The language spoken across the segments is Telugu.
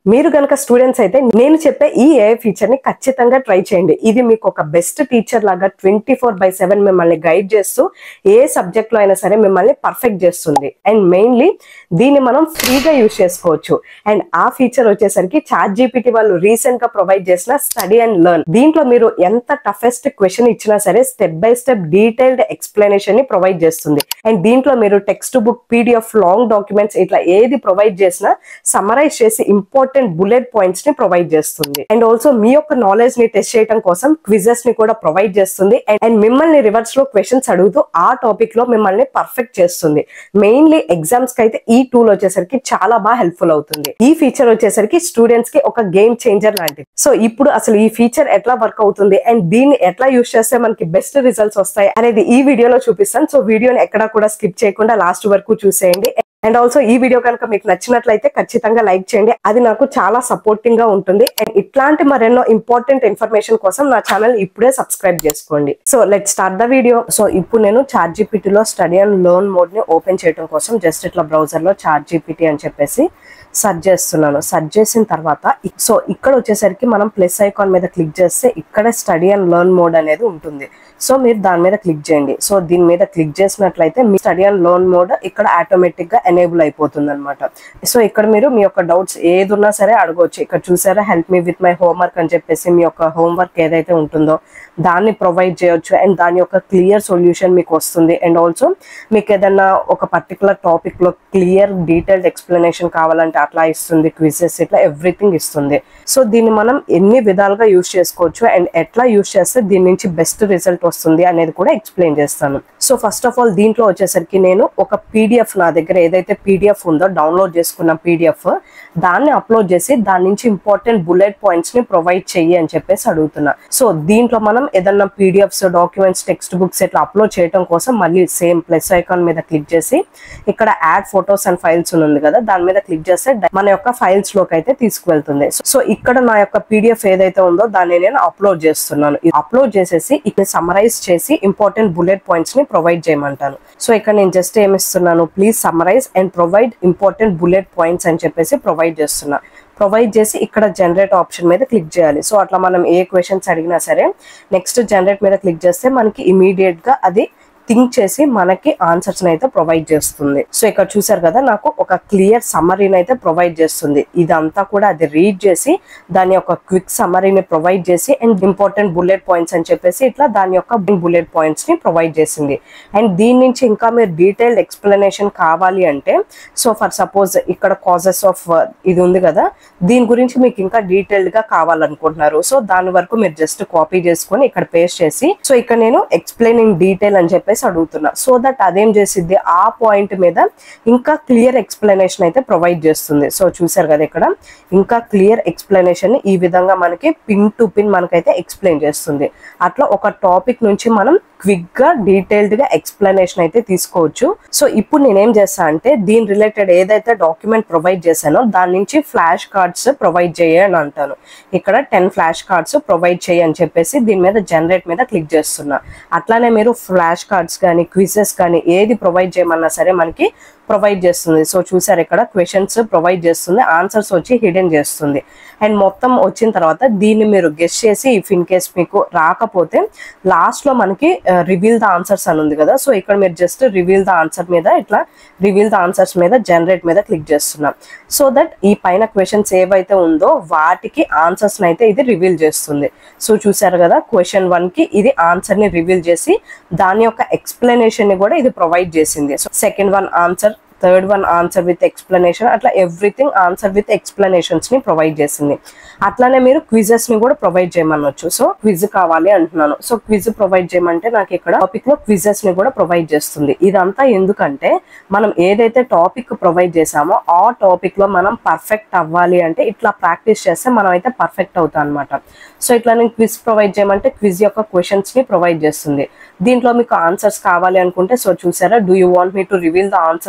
మీరు గనక స్టూడెంట్స్ అయితే నేను చెప్పే ఈ ఏ ఫీచర్ ని ఖచ్చితంగా ట్రై చేయండి ఇది మీకు ఒక బెస్ట్ టీచర్ లాగా ట్వంటీ ఫోర్ బై సెవెన్ మిమ్మల్ని గైడ్ చేస్తూ ఏ సబ్జెక్ట్ లో అయినా సరే మిమ్మల్ని పర్ఫెక్ట్ చేస్తుంది అండ్ మెయిన్లీ దీన్ని మనం ఫ్రీగా యూజ్ చేసుకోవచ్చు అండ్ ఆ ఫీచర్ వచ్చేసరికి చాట్ జీపీటీ వాళ్ళు రీసెంట్ గా ప్రొవైడ్ చేసిన స్టడీ అండ్ లెర్న్ దీంట్లో మీరు ఎంత టఫెస్ట్ క్వశ్చన్ ఇచ్చినా సరే step by step detailed explanation ని ప్రొవైడ్ చేస్తుంది అండ్ దీంట్లో మీరు text book PDF long documents ఇట్లా ఏది ప్రొవైడ్ చేసినా సమరైజ్ చేసి ఇంపార్టెంట్ బుల్లెట్ పాయింట్స్ ని ప్రొవైడ్ చేస్తుంది అండ్ ఆల్సో మీ యొక్క నాలెడ్జ్ ని టెస్ట్ చేయడం కోసం క్విజెస్ ని కూడా ప్రొవైడ్ చేస్తుంది And- అండ్ మిమ్మల్ని రివర్స్ లో క్వశ్చన్స్ అడుగుతూ ఆ టాపిక్ లో మిమ్మల్ని పర్ఫెక్ట్ చేస్తుంది మెయిన్లీ ఎగ్జామ్స్ కి అయితే ఈ టూల్ వచ్చేసరికి చాలా బాగా హెల్ప్ఫుల్ అవుతుంది ఈ ఫీచర్ వచ్చేసరికి స్టూడెంట్స్ కి ఒక గేమ్ చేంజర్ లాంటిది సో ఇప్పుడు అసలు ఈ ఫీచర్ ఎట్లా వర్క్ అవుతుంది అండ్ దీన్ని ఎట్లా యూస్ చేస్తే మనకి బెస్ట్ రిజల్ట్స్ వస్తాయి అనేది ఈ వీడియోలో చూపిస్తాను సో వీడియోని ఎక్కడా కూడా స్కిప్ చేయకుండా లాస్ట్ వరకు చూసేయండి అండ్ ఆల్సో ఈ వీడియో కనుక మీకు నచ్చినట్లయితే ఖచ్చితంగా లైక్ చేయండి అది నాకు చాలా సపోర్టింగ్ గా ఉంటుంది అండ్ ఇట్లాంటి మరెన్నో ఇంపార్టెంట్ ఇన్ఫర్మేషన్ కోసం నా ఛానల్ ఇప్పుడే సబ్స్క్రైబ్ చేసుకోండి so let start the video so ఇప్పుడు నేను చార్ట్ జీపీటీలో స్టడీ అండ్ లోన్ మోడ్ ని ఓపెన్ చేయడం కోసం జస్ట్ ఇట్లా బ్రౌజర్ లో చార్ట్ జీపీటీ అని చెప్పేసి సర్చ్ చేస్తున్నాను సర్చ్ చేసిన తర్వాత ఇ- సో ఇక్కడ వచ్చేసరికి మనం ప్లస్ ఐకాన్ మీద క్లిక్ చేస్తే ఇక్కడ స్టడీ అండ్ లెర్న్ మోడ్ అనేది ఉంటుంది సో మీరు దాని మీద క్లిక్ చేయండి సో దీని మీద క్లిక్ చేసినట్లయితే మీ స్టడీ అండ్ లోన్ మోడ్ ఇక్కడ ఆటోమేటిక్ గా ఎనేబుల్ అయిపోతుంది అనమాట సో ఇక్కడ మీరు మీ యొక్క డౌట్స్ ఏది ఉన్నా సరే అడగవచ్చు ఇక్కడ చూసారా help me with my homework అని చెప్పేసి మీ యొక్క హోంవర్క్ ఏదైతే ఉంటుందో దాన్ని ప్రొవైడ్ చేయొచ్చు అండ్ దాని యొక్క క్లియర్ సొల్యూషన్ మీకు వస్తుంది అండ్ ఆల్సో మీకు ఏదైనా ఒక పర్టికులర్ టాపిక్ లో క్లియర్ డీటెయిల్డ్ ఎక్స్ప్లెనేషన్ కావాలంటే అట్లా ఇస్తుంది క్విజెస్ ఇట్లా ఎవ్రీథింగ్ ఇస్తుంది సో దీన్ని మనం ఎన్ని విధాలుగా యూస్ చేసుకోవచ్చు అండ్ ఎట్లా యూస్ చేస్తే దీని నుంచి బెస్ట్ రిజల్ట్ వస్తుంది అనేది కూడా ఎక్స్ప్లెయిన్ చేస్తాను సో ఫస్ట్ ఆఫ్ ఆల్ దీంట్లో వచ్చేసరికి నేను ఒక పీడిఎఫ్ నా దగ్గర ఏదైతే పీడిఎఫ్ ఉందో డౌన్లోడ్ చేసుకున్న పీడిఎఫ్ దాన్ని అప్లోడ్ చేసి దాని నుంచి ఇంపార్టెంట్ బుల్లెట్ పాయింట్స్ ని ప్రొవైడ్ చెయ్యి అని చెప్పేసి అడుగుతున్నా సో దీంట్లో మనం ఏదన్నా పీడిఎఫ్స్ డాక్యుమెంట్స్ టెక్స్ట్ బుక్స్ ఇట్లా అప్లోడ్ చేయడం కోసం మళ్ళీ సేమ్ ప్లస్ ఐకాన్ మీద క్లిక్ చేసి ఇక్కడ యాడ్ ఫొటోస్ అండ్ ఫైల్స్ ఉంది కదా దాని మీద క్లిక్ చేస్తే డ- మన యొక్క ఫైల్స్ లోకి అయితే తీసుకువెళ్తుంది సో ఇక్కడ నా యొక్క పీడిఎఫ్ ఏదైతే ఉందో దాన్ని నేను అప్లోడ్ చేస్తున్నాను అప్లోడ్ చేసేసి ఇక్కడ సమరైజ్ చేసి ఇంపార్టెంట్ బుల్లెట్ పాయింట్స్ ని ప్రొవైడ్ చేయమంటాను సో ఇక్కడ నేను జస్ట్ ఏమిస్తున్నాను please summarize and provide important bullet points అని చెప్పేసి ప్రొవైడ్ చేస్తున్నా ప్రొవైడ్ చేసి ఇక్కడ జనరేట్ ఆప్షన్ మీద క్లిక్ చేయాలి సో అట్లా మనం ఏ క్వశ్చన్స్ అడిగినా సరే నెక్స్ట్ జనరేట్ మీద క్లిక్ చేస్తే మనకి ఇమీడియట్ గా అది థింక్ చేసి మనకి ఆన్సర్స్ అయితే ప్రొవైడ్ చేస్తుంది సో ఇక్కడ చూసారు కదా నాకు ఒక క్లియర్ సమ్మరీని అయితే ప్రొవైడ్ చేస్తుంది ఇదంతా కూడా అది రీడ్ చేసి దాని యొక్క క్విక్ సమ్మరీని ప్రొవైడ్ చేసి అండ్ ఇంపార్టెంట్ బుల్లెట్ పాయింట్స్ అని చెప్పేసి ఇట్లా దాని యొక్క బుల్లెట్ పాయింట్స్ ని ప్రొవైడ్ చేసింది అండ్ దీని నుంచి ఇంకా మీరు డీటెయిల్డ్ ఎక్స్ప్లెనేషన్ కావాలి అంటే సో ఫర్ సపోజ్ ఇక్కడ కాజెస్ ఆఫ్ ఇది ఉంది కదా దీని గురించి మీకు ఇంకా డీటెయిల్డ్ గా కావాలనుకుంటున్నారు సో దాని వరకు మీరు జస్ట్ కాపీ చేసుకొని ఇక్కడ పేస్ట్ చేసి సో ఇక్కడ నేను ఎక్స్ప్లెయినింగ్ డీటెయిల్ అని చెప్పేసి అడుగుతున్నా సో దట్ అదేం చేసిద్ది ఆ పాయింట్ మీద ఇంకా క్లియర్ ఎక్స్ప్లెనేషన్ అయితే ప్రొవైడ్ చేస్తుంది సో చూసారు కదా ఇక్కడ ఇంకా క్లియర్ ఎక్స్ప్లెనేషన్ ఈ విధంగా మనకి పిన్ టు పిన్ మనకైతే ఎక్స్ప్లెయిన్ చేస్తుంది అట్లా ఒక టాపిక్ నుంచి మనం క్విక్ గా డీటెయిల్డ్ గా ఎక్స్ప్లెనేషన్ అయితే తీసుకోవచ్చు సో ఇప్పుడు నేనేం చేస్తా అంటే దీని రిలేటెడ్ ఏదైతే డాక్యుమెంట్ ప్రొవైడ్ చేశానో దాని నుంచి ఫ్లాష్ కార్డ్స్ ప్రొవైడ్ చేయని అంటాను ఇక్కడ టెన్ ఫ్లాష్ కార్డ్స్ ప్రొవైడ్ చేయి అని చెప్పేసి దీని మీద జనరేట్ మీద క్లిక్ చేస్తున్నా అట్లానే మీరు ఫ్లాష్ కార్డ్స్ కానీ క్విజెస్ కానీ ఏది ప్రొవైడ్ చేయమన్నా సరే మనకి ప్రొవైడ్ చేస్తుంది సో చూసారు ఇక్కడ క్వశ్చన్స్ ప్రొవైడ్ చేస్తుంది ఆన్సర్స్ వచ్చి హిడెన్ చేస్తుంది అండ్ మొత్తం వచ్చిన తర్వాత దీన్ని మీరు గెస్ట్ చేసి ఇఫ్ ఇన్ కేస్ మీకు రాకపోతే లాస్ట్ లో మనకి రివీల్ ద ఆన్సర్స్ అని ఉంది కదా సో ఇక్కడ మీరు జస్ట్ రివీల్ ద ఆన్సర్ మీద ఇట్లా రివీల్ ద ఆన్సర్స్ మీద జనరేట్ మీద క్లిక్ చేస్తున్నాం సో దట్ ఈ పైన క్వశ్చన్స్ ఏవైతే ఉందో వాటికి ఆన్సర్స్ అయితే ఇది రివీల్ చేస్తుంది సో చూసారు కదా క్వశ్చన్ వన్ కి ఇది ఆన్సర్ ని రివీల్ చేసి దాని యొక్క ఎక్స్ప్లెనేషన్ ని కూడా ఇది ప్రొవైడ్ చేసింది so second one answer third one answer with explanation అట్లా ఎవ్రీథింగ్ ఆన్సర్ విత్ ఎక్స్ప్లెనేషన్స్ ని ప్రొవైడ్ చేసింది అట్లానే మీరు క్విజెస్ ని కూడా ప్రొవైడ్ చేయమనొచ్చు సో క్విజ్ కావాలి అంటున్నాను సో క్విజ్ ప్రొవైడ్ చేయమంటే నాకు ఇక్కడ టాపిక్ లో క్విజెస్ ని కూడా ప్రొవైడ్ చేస్తుంది ఇదంతా ఎందుకంటే మనం ఏదైతే టాపిక్ ప్రొవైడ్ చేసామో ఆ టాపిక్ లో మనం పర్ఫెక్ట్ అవ్వాలి అంటే ఇట్లా ప్రాక్టీస్ చేస్తే మనం అయితే పర్ఫెక్ట్ అవుతాం అనమాట సో ఇట్లా నేను క్విజ్ ప్రొవైడ్ చేయమంటే క్విజ్ యొక్క క్వశ్చన్స్ ని ప్రొవైడ్ చేస్తుంది దీంట్లో మీకు ఆన్సర్స్ కావాలి అనుకుంటే సో చూసారా do you want me to reveal the answers అని చెప్పేసి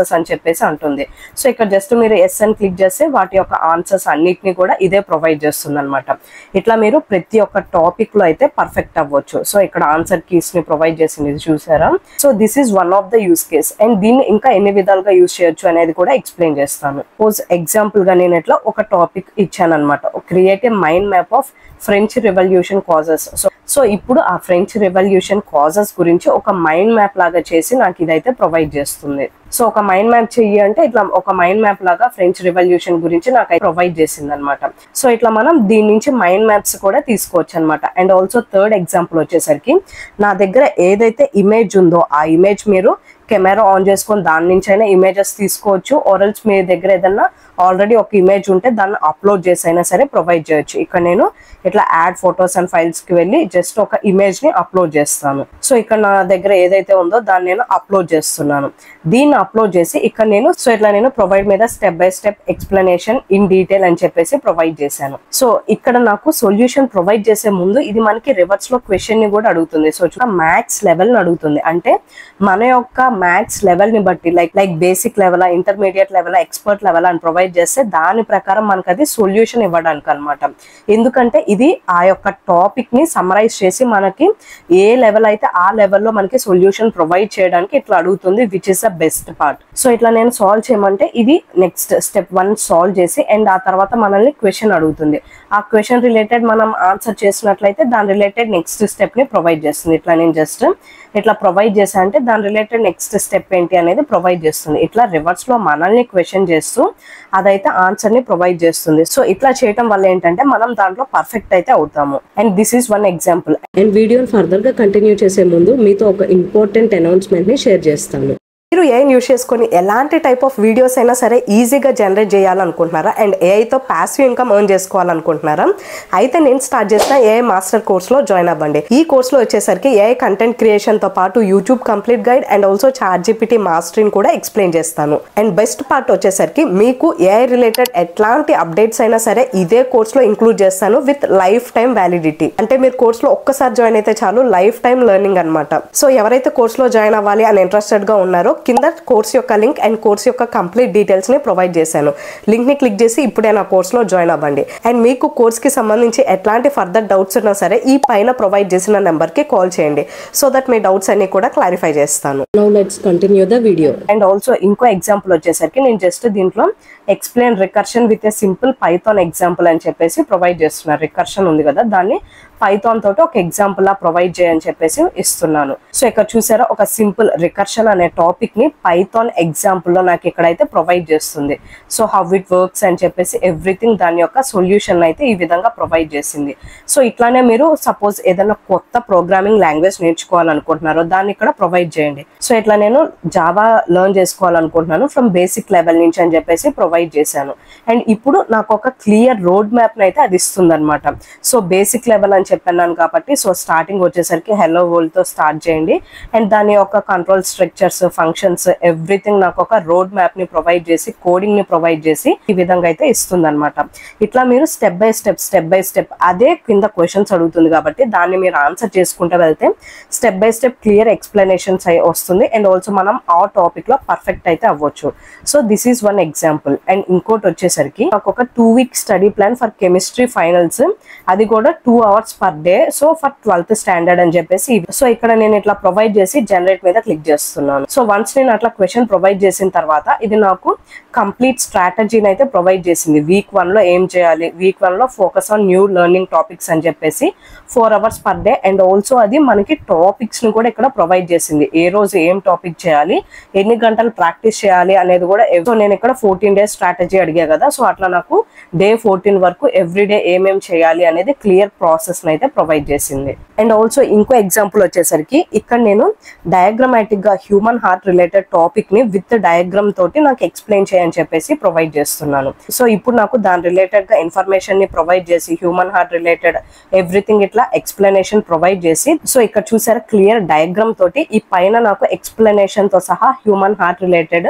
చెప్పేసి అంటుంది సో ఇక్కడ జస్ట్ మీరు ఎస్ అని క్లిక్ చేస్తే వాటి యొక్క ఆన్సర్స్ అన్నిటిని కూడా ఇదే ప్రొవైడ్ చేస్తుంది అనమాట ఇట్లా మీరు ప్రతి ఒక్క టాపిక్ లో అయితే పర్ఫెక్ట్ అవ్వచ్చు సో ఇక్కడ ఆన్సర్ కీస్ ని ప్రొవైడ్ చేసింది ఇది చూసారా so this is one of the use case and దీన్ని ఇంకా ఎన్ని విధాలుగా యూస్ చేయొచ్చు అనేది కూడా ఎక్స్ప్లెయిన్ చేస్తాను సపోజ్ ఎగ్జాంపుల్ గా నేను ఇట్లా ఒక టాపిక్ ఇచ్చాను అనమాట create a mind map of French revolution causes so so ఇప్పుడు ఆ ఫ్రెంచ్ రెవల్యూషన్ కాజెస్ గురించి ఒక మైండ్ మ్యాప్ లాగా చేసి నాకు ఇదైతే ప్రొవైడ్ చేస్తుంది సో ఒక మైండ్ మ్యాప్ చెయ్యి అంటే ఇట్లా ఒక మైండ్ మ్యాప్ లాగా ఫ్రెంచ్ రెవల్యూషన్ గురించి నాకు ప్రొవైడ్ చేసింది అనమాట సో ఇట్లా మనం దీని నుంచి మైండ్ మ్యాప్స్ కూడా తీసుకోవచ్చు అనమాట అండ్ ఆల్సో థర్డ్ ఎగ్జాంపుల్ వచ్చేసరికి నా దగ్గర ఏదైతే ఇమేజ్ ఉందో ఆ ఇమేజ్ మీరు కెమెరా ఆన్ చేసుకొని దాని నుంచి అయినా ఇమేజెస్ తీసుకోవచ్చు ఆరల్స్ మీ దగ్గర ఏదన్నా ఆల్రెడీ ఒక ఇమేజ్ ఉంటే దాన్ని అప్లోడ్ చేసి అయినా సరే ప్రొవైడ్ చేయొచ్చు ఇక్కడ నేను ఇట్లా యాడ్ ఫొటోస్ అండ్ ఫైల్స్ కి వెళ్ళి జస్ట్ ఒక ఇమేజ్ ని అప్లోడ్ చేస్తాను సో ఇక్కడ నా దగ్గర ఏదైతే ఉందో దాన్ని నేను అప్లోడ్ చేస్తున్నాను దీన్ని అప్లోడ్ చేసి ఇక్కడ నేను సో ఇట్లా నేను ప్రొవైడ్ మీద step by step explanation in detail అని చెప్పేసి ప్రొవైడ్ చేశాను సో ఇక్కడ నాకు సొల్యూషన్ ప్రొవైడ్ చేసే ముందు ఇది మనకి రివర్స్ లో క్వశ్చన్ ని కూడా అడుగుతుంది సో మ్యాథ్స్ లెవెల్ ని అడుగుతుంది అంటే మన యొక్క మ్యాథ్స్ లెవెల్ ని బట్టి like like basic level intermediate level expert level అని ప్రొవైడ్ చేస్తే దాని ప్రకారం మనకు అది సొల్యూషన్ ఇవ్వడానికి అనమాట ఎందుకంటే ఇది ఆ యొక్క టాపిక్ ని సమరైజ్ చేసి మనకి ఏ లెవెల్ అయితే ఆ లెవెల్లో మనకి సొల్యూషన్ ప్రొవైడ్ చేయడానికి ఇట్లా అడుగుతుంది which is the best part so ఇట్లా నేను సాల్వ్ చేయమంటే ఇది నెక్స్ట్ స్టెప్ వన్ సాల్వ్ చేసి అండ్ ఆ తర్వాత మనల్ని క్వశ్చన్ అడుగుతుంది ఆ క్వశ్చన్ రిలేటెడ్ మనం ఆన్సర్ చేసినట్లయితే దాని రిలేటెడ్ నెక్స్ట్ స్టెప్ ని ప్రొవైడ్ చేస్తుంది ఇట్లా నేను జస్ట్ ఇట్లా ప్రొవైడ్ చేసా అంటే దాని రిలేటెడ్ నెక్స్ట్ స్టెప్ ఏంటి అనేది ప్రొవైడ్ చేస్తుంది ఇట్లా రివర్స్ లో మనల్ని క్వశ్చన్ చేస్తూ అదైతే ఆన్సర్ ని ప్రొవైడ్ చేస్తుంది సో ఇట్లా చేయటం వల్ల ఏంటంటే మనం దాంట్లో పర్ఫెక్ట్ అయితే అవుతాము and this is one example and వీడియోని ఫర్దర్ గా కంటిన్యూ చేసే ముందు మీతో ఒక ఇంపార్టెంట్ అనౌన్స్మెంట్ ని షేర్ చేస్తాను మీరు ఏఐని యూస్ చేసుకొని ఎలాంటి టైప్ ఆఫ్ వీడియోస్ అయినా సరే ఈజీగా జనరేట్ చేయాలనుకుంటున్నారా అండ్ ఏఐతో ప్యాసివ్ ఇన్కమ్ ఎర్న్ చేసుకోవాలనుకుంటున్నారా అయితే నేను స్టార్ట్ చేసిన ఏఐ మాస్టర్ కోర్స్లో జాయిన్ అవ్వండి ఈ కోర్స్లో వచ్చేసరికి ఏఐ కంటెంట్ క్రియేషన్తో పాటు YouTube complete guide and also chat GPT mastering కూడా ఎక్స్ప్లెయిన్ చేస్తాను అండ్ బెస్ట్ పార్ట్ వచ్చేసరికి మీకు ఏఐ రిలేటెడ్ ఎట్లాంటి అప్డేట్స్ అయినా సరే ఇదే కోర్స్లో ఇంక్లూడ్ చేస్తాను విత్ లైఫ్ టైం వ్యాలిడిటీ అంటే మీరు కోర్స్లో ఒక్కసారి జాయిన్ అయితే చాలు లైఫ్ టైం లెర్నింగ్ అనమాట సో ఎవరైతే కోర్స్లో జాయిన్ అవ్వాలి అని ఇంట్రెస్టెడ్గా ఉన్నారో కింద కోర్స్ యొక్క లింక్ అండ్ కోర్స్ యొక్క కంప్లీట్ డీటెయిల్స్ ని ప్రొవైడ్ చేశాను లింక్ ని క్లిక్ చేసి ఇప్పుడే నా కోర్స్ లో జాయిన్ అవ్వండి అండ్ మీకు కోర్స్ కి సంబంధించి ఎట్లాంటి ఫర్దర్ డౌట్స్ ఉన్నా సరే ఈ పైన ప్రొవైడ్ చేసిన నెంబర్ కి కాల్ చేయండి సో దట్ మీ డౌట్స్ అన్ని కూడా క్లారిఫై చేస్తాను now let's continue the video and also ఇంకో ఎగ్జాంపుల్ వచ్చేసరికి నేను జస్ట్ దీంట్లో explain recursion with a simple Python example అని చెప్పేసి ప్రొవైడ్ చేస్తున్నారు రికర్షన్ ఉంది కదా దాన్ని పైథాన్ తోటి ఒక ఎగ్జాంపుల్ లా ప్రొవైడ్ చేయని చెప్పేసి ఇస్తున్నాను సో ఇక్కడ చూసారా ఒక సింపుల్ రికర్షన్ అనే టాపిక్ ని పైథాన్ ఎగ్జాంపుల్ లో నాకు ఇక్కడైతే ప్రొవైడ్ చేస్తుంది సో హౌ ఇట్ వర్క్స్ అని చెప్పేసి ఎవ్రీథింగ్ దాని యొక్క సొల్యూషన్ అయితే ఈ విధంగా ప్రొవైడ్ చేసింది సో ఇట్లానే మీరు సపోజ్ ఏదైనా కొత్త ప్రోగ్రామింగ్ లాంగ్వేజ్ నేర్చుకోవాలనుకుంటున్నారో దాన్ని ఇక్కడ ప్రొవైడ్ చేయండి సో ఇట్లా నేను జావా లెర్న్ చేసుకోవాలనుకుంటున్నాను ఫ్రమ్ బేసిక్ లెవెల్ నుంచి అని చెప్పేసి ప్రొవైడ్ చేశాను అండ్ ఇప్పుడు నాకు ఒక క్లియర్ రోడ్ మ్యాప్ అయితే అది ఇస్తుంది అనమాట సో బేసిక్ లెవెల్ అని చెప్పన్నాను కాబట్టి సో స్టార్టింగ్ వచ్చేసరికి హెలో వరల్డ్ తో స్టార్ట్ చేయండి అండ్ దాని యొక్క కంట్రోల్ స్ట్రక్చర్స్ ఫంక్షన్స్ ఎవ్రీథింగ్ నాకు ఒక రోడ్ మ్యాప్ ని ప్రొవైడ్ చేసి కోడింగ్ ని ప్రొవైడ్ చేసి ఈ విధంగా అయితే ఇస్తుంది అనమాట ఇట్లా మీరు step by step step by step అదే కింద క్వశ్చన్స్ అడుగుతుంది కాబట్టి దాన్ని మీరు ఆన్సర్ చేసుకుంటూ వెళ్తే step by step clear explanations అయి వస్తుంది అండ్ ఆల్సో మనం ఆ టాపిక్ లో పర్ఫెక్ట్ అయితే అవ్వచ్చు so this is one example and ఇంకోటి వచ్చేసరికి నాకు ఒక two week study plan for chemistry finals అది కూడా two hours per day so for twelfth standard అని చెప్పేసి సో ఇక్కడ నేను ఇట్లా ప్రొవైడ్ చేసి జనరేట్ మీద క్లిక్ చేస్తున్నాను సో వన్స్ నేను అట్లా క్వశ్చన్ ప్రొవైడ్ చేసిన తర్వాత ఇది నాకు కంప్లీట్ స్ట్రాటజీని అయితే ప్రొవైడ్ చేసింది వీక్ వన్ లో ఏం చేయాలి వీక్ వన్ లో focus on new learning topics అని చెప్పేసి four hours per day and also అది మనకి టాపిక్స్ ని కూడా ఇక్కడ ప్రొవైడ్ చేసింది ఏ రోజు ఏం టాపిక్ చేయాలి ఎన్ని గంటలు ప్రాక్టీస్ చేయాలి అనేది కూడా సో నేను ఇక్కడ ఫోర్టీన్ డేస్ స్ట్రాటజీ అడిగా కదా సో అట్లా నాకు డే ఫోర్టీన్ వరకు ఎవ్రీ డే ఏమేం చేయాలి అనేది క్లియర్ ప్రాసెస్ అయితే ప్రొవైడ్ చేసింది అండ్ ఆల్సో ఇంకో ఎగ్జాంపుల్ వచ్చేసరికి ఇక్కడ నేను డయాగ్రమాటిక్ గా హ్యూమన్ హార్ట్ రిలేటెడ్ టాపిక్ ని విత్ డయాగ్రామ్ తోటి నాకు ఎక్స్ప్లెయిన్ చేయని చెప్పేసి ప్రొవైడ్ చేస్తున్నాను సో ఇప్పుడు నాకు దాని రిలేటెడ్ గా ఇన్ఫర్మేషన్ ని ప్రొవైడ్ చేసి హ్యూమన్ హార్ట్ రిలేటెడ్ ఎవ్రీథింగ్ ఇట్లా ఎక్స్ప్లెనేషన్ ప్రొవైడ్ చేసి సో ఇక్కడ చూసారా క్లియర్ డయాగ్రామ్ తోటి ఈ పైన నాకు ఎక్స్ప్లెనేషన్ తో సహా హ్యూమన్ హార్ట్ రిలేటెడ్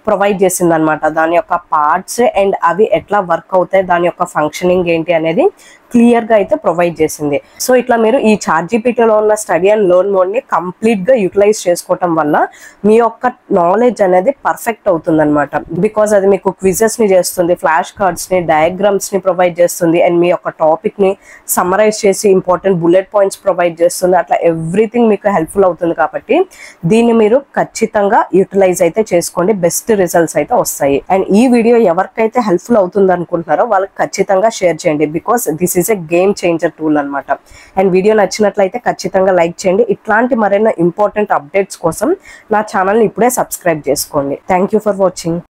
ప్రొవైడ్ చేసింది అనమాట దాని యొక్క పార్ట్స్ అండ్ అవి ఎట్లా వర్క్ అవుతాయి దాని యొక్క ఫంక్షనింగ్ ఏంటి అనేది క్లియర్ గా అయితే ప్రొవైడ్ చేసింది సో ఇట్లా మీరు ఈ చార్ట్ లో ఉన్న స్టడీ అండ్ లోన్ మోడ్ ని కంప్లీట్ గా యూటిలైజ్ చేసుకోవటం వల్ల మీ యొక్క నాలెడ్జ్ అనేది పర్ఫెక్ట్ అవుతుంది అనమాట బికాస్ అది మీకు క్విజెస్ ని చేస్తుంది ఫ్లాష్ కార్డ్స్ ని డయాగ్రామ్స్ ని ప్రొవైడ్ చేస్తుంది అండ్ మీ యొక్క టాపిక్ ని సమ్మరైజ్ చేసి ఇంపార్టెంట్ బుల్లెట్ పాయింట్స్ ప్రొవైడ్ చేస్తుంది అట్లా ఎవ్రీథింగ్ మీకు హెల్ప్ఫుల్ అవుతుంది కాబట్టి దీన్ని మీరు ఖచ్చితంగా యూటిలైజ్ అయితే చేసుకోండి బెస్ట్ రిజల్ట్స్ అయితే వస్తాయి అండ్ ఈ వీడియో ఎవరికైతే హెల్ప్ఫుల్ అవుతుంది అనుకుంటున్నారో వాళ్ళకి ఖచ్చితంగా షేర్ చేయండి because this is a game changer tool అన్నమాట అండ్ వీడియో నచ్చినట్లయితే ఖచ్చితంగా లైక్ చేయండి ఇట్లాంటి మరైనా ఇంపార్టెంట్ అప్డేట్స్ కోసం నా ఛానల్ని ఇప్పుడే సబ్స్క్రైబ్ చేసుకోండి థ్యాంక్ యూ ఫర్ వాచింగ్